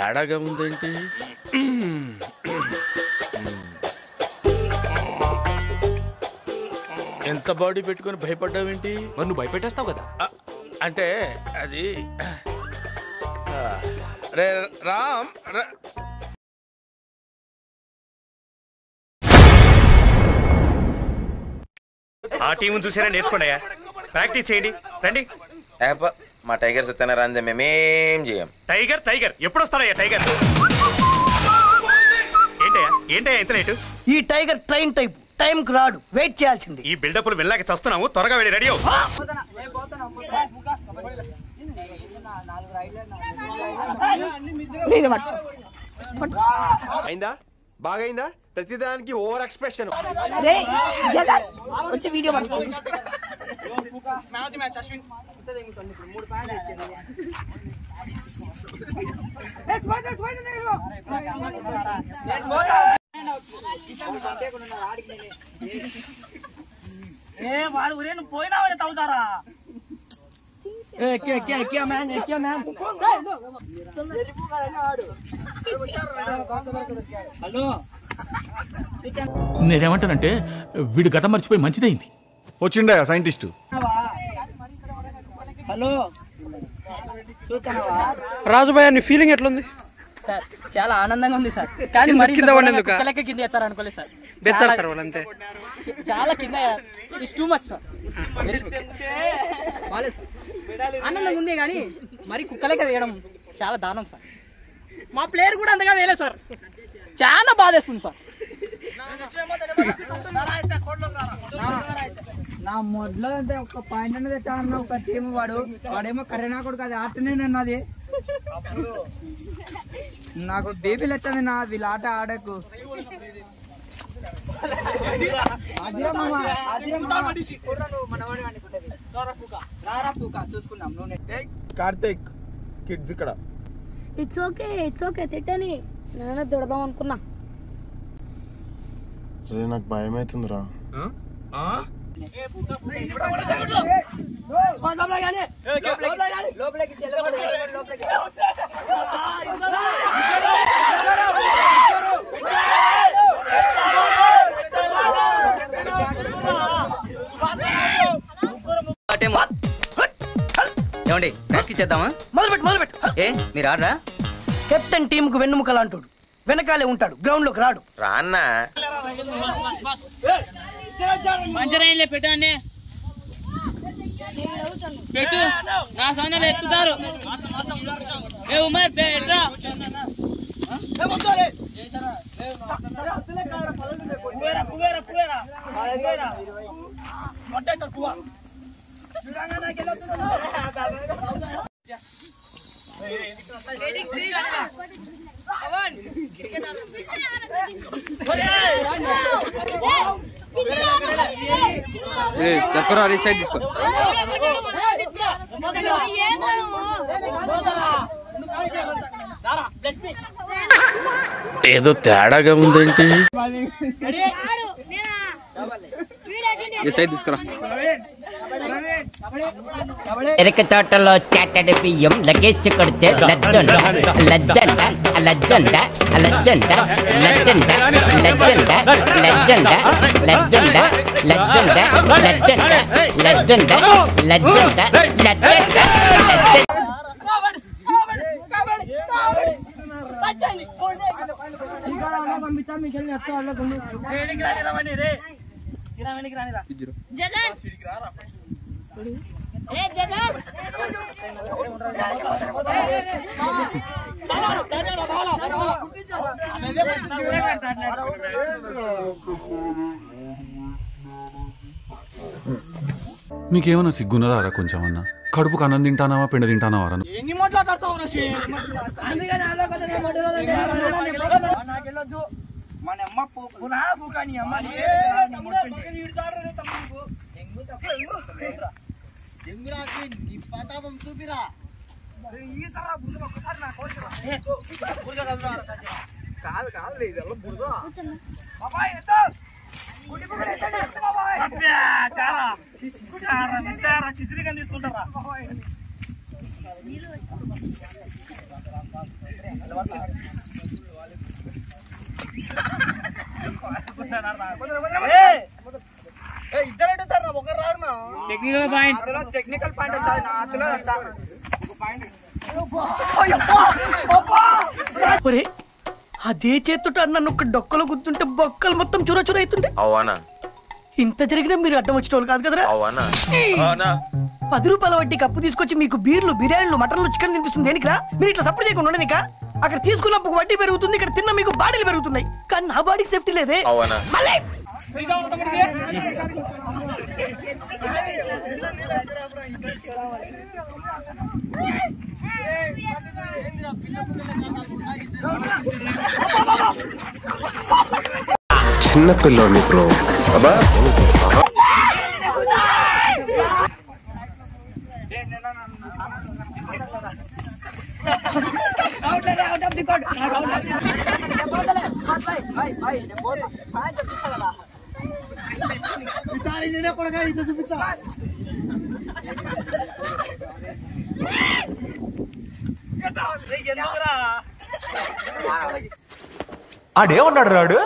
తేడాగా ఉందేంటి ఎంత బాడీ పెట్టుకొని భయపడ్డావేంటి మరి నువ్వు భయపెట్టేస్తావు కదా ఆ, అంటే అది ఆ, రే రామ్ రా- ఆ టీం చూసారా నేర్చుకోండి ప్రాక్టీస్ చేయండి రండి ఏప, మా టైగర్ సత్యన రాంజ మేమేం చేయం టైగర్ టైగర్ ఎప్పుడు వస్తారయ్యా టైగర్ ఏంటయ్యా ఏంటయ్యా ఇంత లేటు ఈ టైగర్ ట్రైన్ టైప్ టైం కు రాడు వెయిట్ చేయాల్సింది ఈ బిల్డప్లు వెళ్ళాక చస్తున్నాము త్వరగా వెళ్ళి రెడీ అవ్వు అయిందా బాగైందా ప్రతిదానికి ఓవర్ ఎక్స్ప్రెషన్ రే జగన్ వచ్చి వీడియో పట్టుకో ఏ వాడు ఊరే నువ్వు పోయినా వాడే తవ్వుతారా నేనేమంటానంటే వీడు గతం మర్చిపోయి మంచిదైంది వచ్చిండా సైంటిస్ట్ హలో రాజుభాయ్ నీ ఫీలింగ్ ఎట్లుంది సార్ చాలా ఆనందంగా ఉంది సార్ కానీ మరి కింద పడినందుకా? కుక్కలెక్క కింద ఎచ్చారు అనుకోలేదు సార్ బెచ్చారు సార్ వాళ్ళంతే చాలా కింద it's too much sir very బాలేదు సార్ ఆనందంగా ఉంది కానీ మరి కుక్కలెక్క వేయడం చాలా దారుణం సార్ మా ప్లేయర్ కూడా అంతగా వేయలేదు సార్ చాలా బాధేస్తుంది సార్ నా మొదలో అంటే ఒక పాయింట్ అనేది తెచ్చాడన్న ఒక టీం వాడు వాడేమో కరీనా కొడుకు అది ఆటనే అన్నది నాకు బేబీలు వచ్చింది నా వీళ్ళ ఆట ఆడకు అదిరా మామ, అదిరా మామ. కుర్రను మనవాడి వండుకుంటది. రారా పూక, రారా పూక, చూసుకుందాం నువ్వు కార్తీక్ కిడ్స్ ఇక్కడ ఇట్స్ ఓకే ఇట్స్ ఓకే తిట్టని నేను తిడదాం అనుకున్నా నాకు భయం అవుతుందిరా లోపలికి చెల్లబడి లోపలికి ఏమండి ప్రాక్టీస్ చేద్దామా మొదలుపెట్టు మొదలుపెట్టు ఏ మీరు ఆడరా కెప్టెన్ టీం కు వెన్నుముకలు అంటాడు వెనకాలే ఉంటాడు గ్రౌండ్ లోకి రాడు రాన్నా మంచిరాయిలే పెట్టండి పెట్టు నా సౌందర్యం ఎక్కుతారు ఏ ఉమర్ పెట్టరా చెప్పరా రీ సైడ్ తీసుకో ఏదో తేడాగా ఉందేంటి ఈ సైడ్ తీసుకురా ఎరక తోటలో చాటడి బియ్యం లగేజ్ కొడితే లజ్జండ లజ్జండ లజ్జండ లజ్జండ లజ్జండ లజ్జండ లజ్జండ లజ్జండ లజ్జండ లజ్జండ లజ్జండ లజ్జండ లజ్జండ జగన్ రే జగన్ మీకేమన్నా సిగ్గున్నదారా కొంచెం అన్న కడుపుకు అన్నం తింటానావా పిండి తింటానావా రా నువ్వు? ఎన్ని మాట్లాడతావు అందుకని అలా కదా నేను మొదటి రోజు నాకెళ్ళొద్దు మన అమ్మ పు- పునాన పూకాని అమ్మ కాదు కాదు లేదు బురద బాబాయ్ ఎంత చాలా చాలా చాలా చిత్రీకరణ తీసుకుంటారా technical point technical point sir నా అతలో ఒరే అదే చేతుట నన్ను ఒక డొక్కలో గుర్తుంటే బొక్కలు మొత్తం చూర చూర అవుతుంటే అవునా ఇంత జరిగినా మీరు అడ్డం వచ్చిన వాళ్ళు కాదు కదరా అవునా అవునా పది రూపాయల వడ్డీకి అప్పు తీసుకొచ్చి మీకు బీర్లు బిర్యానీలు మటన్లు చికెన్ తినిపిస్తుంది దేనికిరా మీరు ఇట్లా సపోర్ట్ చేయకుండా ఉండనిక అక్కడ తీసుకున్నప్పుడు వడ్డీ పెరుగుతుంది ఇక్కడ తిన్న మీకు బాడీలు పెరుగుతున్నాయి కానీ నా బాడీకి సేఫ్టీ లేదే అవునా మళ్ళీ చిన్న పిల్లోని బ్రో అబ్బా ఆడేమన్నాడు రాడు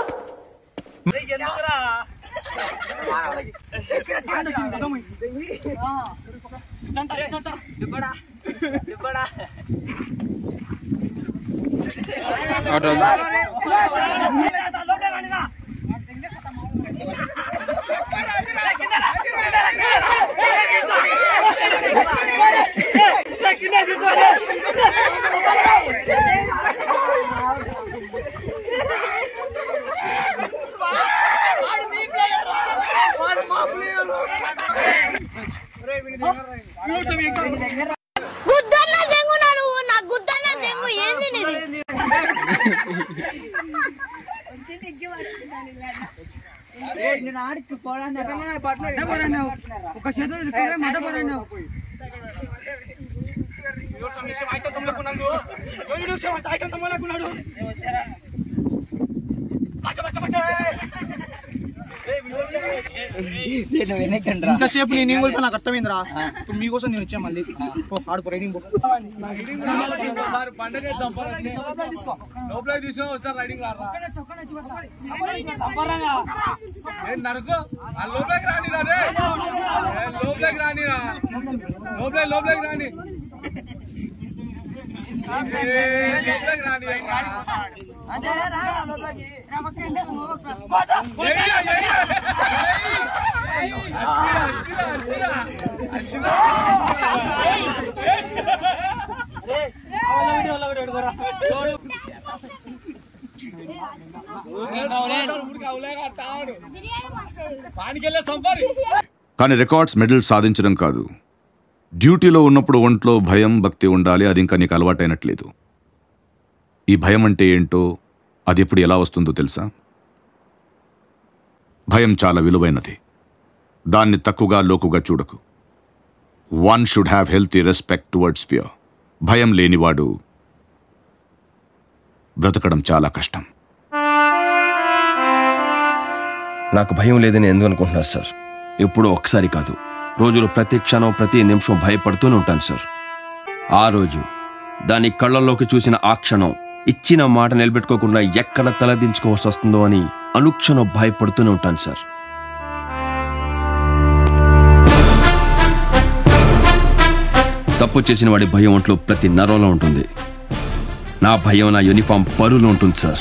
గుద్దన్న దెంగు నా నువ్వు నా గుద్దన్న దెంగు ఏంది నీది ఒక చేతులు మట పరండి ఇంతసేపు నేను ఇంకోల్పి నాకు అర్థమైందిరా ఇప్పుడు మీకోసం నేను వచ్చా మళ్ళీ పో, ఆడుకో రైడింగ్ లోపల తీసుకో ఒకసారి రైడింగ్ నరకు లోపలికి రాని రే లోపలికి రాని లోపల లోపలికి రాని లోపలికి రాని కానీ రికార్డ్స్ మెడల్ సాధించడం కాదు డ్యూటీలో ఉన్నప్పుడు ఒంట్లో భయం భక్తి ఉండాలి అది ఇంకా నీకు అలవాటైనట్లేదు ఈ భయం అంటే ఏంటో అది ఎప్పుడు ఎలా వస్తుందో తెలుసా భయం చాలా విలువైనది దాన్ని తక్కువగా లోకుగా చూడకు one should have healthy respect towards fear భయం లేనివాడు బ్రతకడం చాలా కష్టం నాకు భయం లేదని ఎందుకు అనుకుంటున్నారు సార్ ఎప్పుడో ఒకసారి కాదు రోజులో ప్రతి క్షణం ప్రతి నిమిషం భయపడుతూనే ఉంటాను సార్ ఆ రోజు దాని కళ్ళల్లోకి చూసిన ఆ క్షణం ఇచ్చిన మాట నిలబెట్టుకోకుండా ఎక్కడ తలదించుకోవాల్సి వస్తుందో అని అనుక్షణం భయపడుతూనే ఉంటాను సార్ తప్పు చేసిన వాడి భయం ఒంట్లో ప్రతి నరంలో ఉంటుంది నా భయం నా యూనిఫామ్ పరులో ఉంటుంది సార్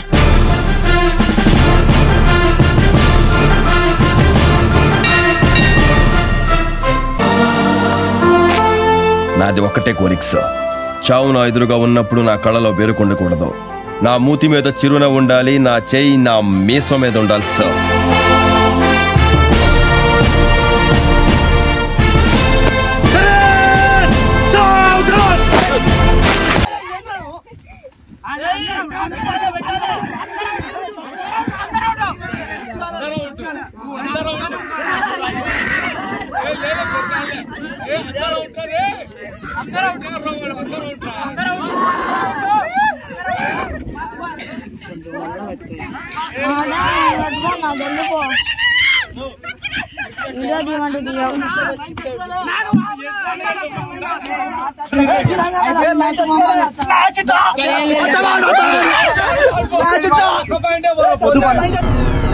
నాది ఒక్కటే కోరిక సార్ చావు నా ఎదురుగా ఉన్నప్పుడు నా కళ్ళలో బెరుకుండకూడదు నా మూతి మీద చిరున ఉండాలి నా చేయి నా మీసం మీద ఉండాలి సార్ నాదెందుకో ఇంకా తీయమంటే తీయవు మ్యాచ్